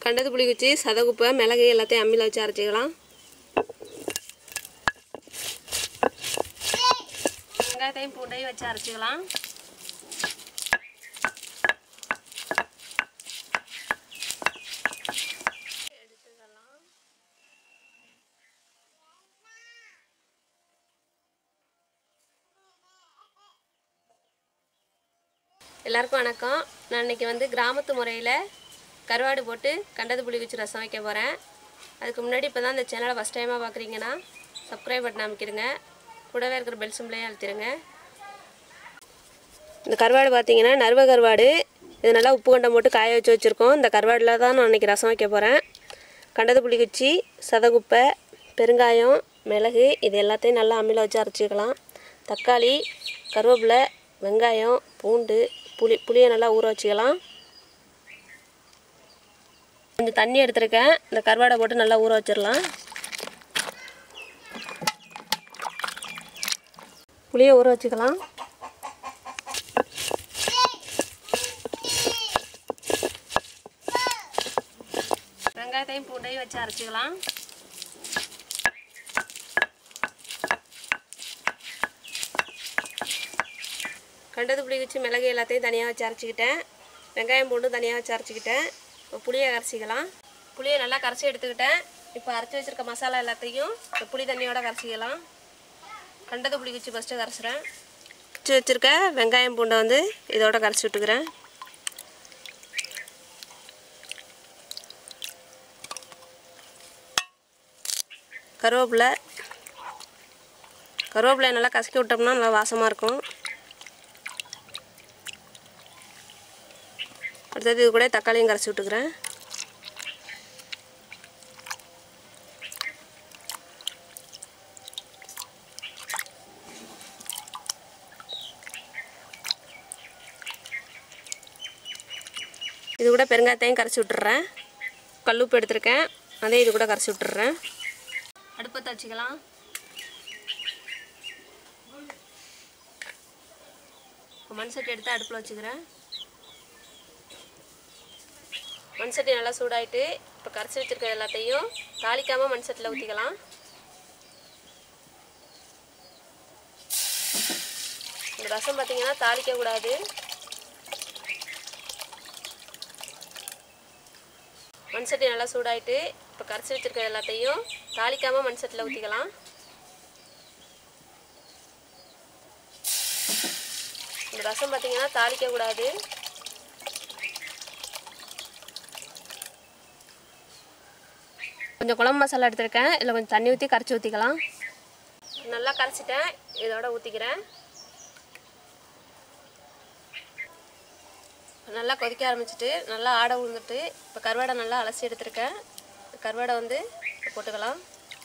கண்டது புளி குச்சி சதகுப்பை மிளகு எல்லாத்தையும் அம்மியில் வச்சு அரைச்சிக்கலாம் வெங்காயத்தையும் பூண்டையும் வச்சு அரைச்சிக்கலாம் எடுத்துக்கலாம் எல்லாருக்கும் வணக்கம் நான் இன்னைக்கு வந்து கிராமத்து முறையில் கருவாடு போட்டு கண்டது புளி குச்சி ரசம் வைக்க போகிறேன் அதுக்கு முன்னாடி இப்போ தான் இந்த சேனலை ஃபஸ்ட் டைமாக பார்க்குறீங்கன்னா சப்ஸ்கிரைப் பட்டன் அமைக்கிடுங்க கூடவே இருக்கிற பெல் சிம்பிளையும் அழுத்திடுங்க இந்த கருவாடு பார்த்தீங்கன்னா நறுவ கருவாடு இது நல்லா உப்பு கண்டம் போட்டு காய வச்சு வச்சுருக்கோம் இந்த கருவாடில் தான் நான் இன்றைக்கி ரசம் வைக்க போகிறேன் கண்டது புளிக்குச்சி சதகுப்பை பெருங்காயம் மிளகு இது எல்லாத்தையும் நல்லா அம்மியில் வச்சு அரைச்சிக்கலாம் தக்காளி கருவேப்பிலை வெங்காயம் பூண்டு புளி புளியை நல்லா ஊற வச்சுக்கலாம் கொஞ்சம் தண்ணி எடுத்துருக்கேன் இந்த கருவாடை போட்டு நல்லா ஊற வச்சிடலாம் புளியை ஊற வச்சுக்கலாம் வெங்காயத்தையும் பூண்டையும் வச்சு அரைச்சிக்கலாம் கண்டது புளி வச்சு மிளகு எல்லாத்தையும் தனியாக வச்சு அரைச்சிக்கிட்டேன் வெங்காயம் பூண்டு தனியாக வச்சு அரைச்சிக்கிட்டேன் இப்போ புளியை கரைச்சிக்கலாம் புளியை நல்லா கரைச்சி எடுத்துக்கிட்டேன் இப்போ அரைச்சி வச்சுருக்க மசாலா எல்லாத்தையும் இந்த புளி தண்ணியோட கரைச்சிக்கலாம் கண்டது புளி வச்சு ஃபஸ்ட்டு கரைச்சிறேன் வச்சு வச்சுருக்க வெங்காயம் பூண்டை வந்து இதோட கரைச்சி விட்டுக்கிறேன் கருவேப்பிலை கருவேப்பிலை நல்லா கசக்கி விட்டோம்னா நல்லா வாசமாக இருக்கும் அடுத்தது இது கூட தக்காளியும் கரைச்சி விட்டுக்கிறேன் இது கூட பெருங்காயத்தையும் கரைச்சி விட்டுறேன் கல்லுப்பு எடுத்திருக்கேன் அதே இது கூட கரைச்சி விட்டுறேன் அடுப்பத்தை வச்சுக்கலாம் மண் சட்டி எடுத்து அடுப்பில் வச்சுக்கிறேன் மண் சட்டி நல்லா சூடாயிட்டு இப்போ கரைச்சி வச்சுருக்க எல்லாத்தையும் தாளிக்காமல் மண் சட்டியில் ஊற்றிக்கலாம் இந்த ரசம் பார்த்தீங்கன்னா தாளிக்கக்கூடாது மண் சட்டி நல்லா சூடாயிட்டு இப்போ கரைச்சி வச்சுருக்க எல்லாத்தையும் தாளிக்காமல் மண் சட்டியில் ஊற்றிக்கலாம் இந்த ரசம் பார்த்தீங்கன்னா தாளிக்கக்கூடாது கொஞ்சம் குழம்பு மசாலா எடுத்திருக்கேன் இதில் கொஞ்சம் தண்ணி ஊற்றி கரைச்சி ஊற்றிக்கலாம் நல்லா கரைச்சிட்டேன் இதோட ஊற்றிக்கிறேன் நல்லா கொதிக்க ஆரம்பிச்சிட்டு நல்லா ஆடை உழுந்துட்டு இப்போ கருவாடை நல்லா அலசி எடுத்திருக்கேன் கருவாடை வந்து போட்டுக்கலாம்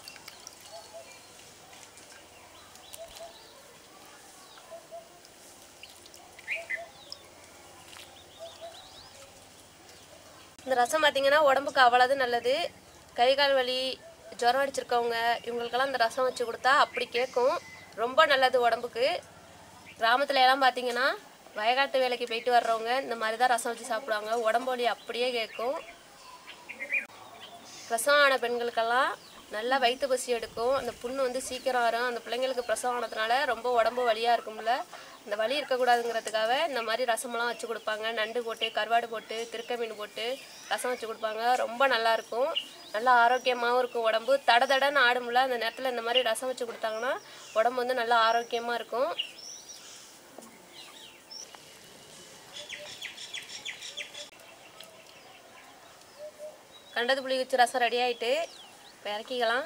இந்த ரசம் பார்த்தீங்கன்னா உடம்புக்கு அவ்வளவு நல்லது கை கால் வலி ஜுரம் அடிச்சிருக்கவங்க இவங்களுக்கெல்லாம் இந்த ரசம் வச்சு கொடுத்தா அப்படி கேட்கும் ரொம்ப நல்லது உடம்புக்கு கிராமத்துல எல்லாம் பார்த்தீங்கன்னா வயக்காட்டு வேலைக்கு போயிட்டு வர்றவங்க இந்த மாதிரி தான் ரசம் வச்சு சாப்பிடுவாங்க உடம்பு வலி அப்படியே கேட்கும் பிரசவம் ஆன பெண்களுக்கெல்லாம் நல்லா வயிற்று பசி எடுக்கும் அந்த புண்ணு வந்து சீக்கிரம் வரும் அந்த பிள்ளைங்களுக்கு பிரசவம் ஆனதுனால ரொம்ப உடம்பு வலியாக இருக்கும்ல அந்த வலி இருக்கக்கூடாதுங்கிறதுக்காக இந்த மாதிரி ரசமெல்லாம் வச்சு கொடுப்பாங்க நண்டு போட்டு கருவாடு போட்டு திருக்க மீன் போட்டு ரசம் வச்சு கொடுப்பாங்க ரொம்ப நல்லா இருக்கும் நல்லா ஆரோக்கியமாகவும் இருக்கும் உடம்பு தட தடன்னு ஆடும்ல அந்த நேரத்தில் இந்த மாதிரி ரசம் வச்சு கொடுத்தாங்கன்னா உடம்பு வந்து நல்லா ஆரோக்கியமாக இருக்கும் கண்டது புளி வச்சு ரசம் ரெடி ஆகிட்டு இப்போ இறக்கிக்கலாம்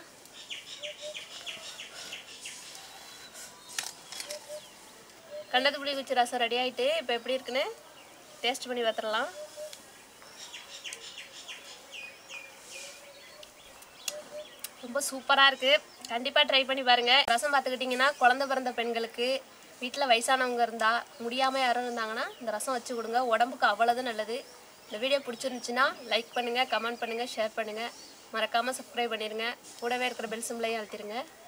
கண்டது புளி வச்சு ரசம் ரெடி ஆகிட்டு இப்போ எப்படி இருக்குன்னு டேஸ்ட் பண்ணி பார்த்துடலாம் ரொம்ப சூப்பராக இருக்குது கண்டிப்பாக ட்ரை பண்ணி பாருங்கள் ரசம் பார்த்துக்கிட்டிங்கன்னா குழந்த பிறந்த பெண்களுக்கு வீட்டில் வயசானவங்க இருந்தால் முடியாமல் யாரும் இருந்தாங்கன்னா இந்த ரசம் வச்சு கொடுங்க உடம்புக்கு அவ்வளோது நல்லது இந்த வீடியோ பிடிச்சிருந்துச்சுன்னா லைக் பண்ணுங்கள் கமெண்ட் பண்ணுங்கள் ஷேர் பண்ணுங்கள் மறக்காமல் சப்ஸ்கிரைப் பண்ணிடுங்க கூடவே இருக்கிற பெல் சிம்லையும் அழுத்திடுங்க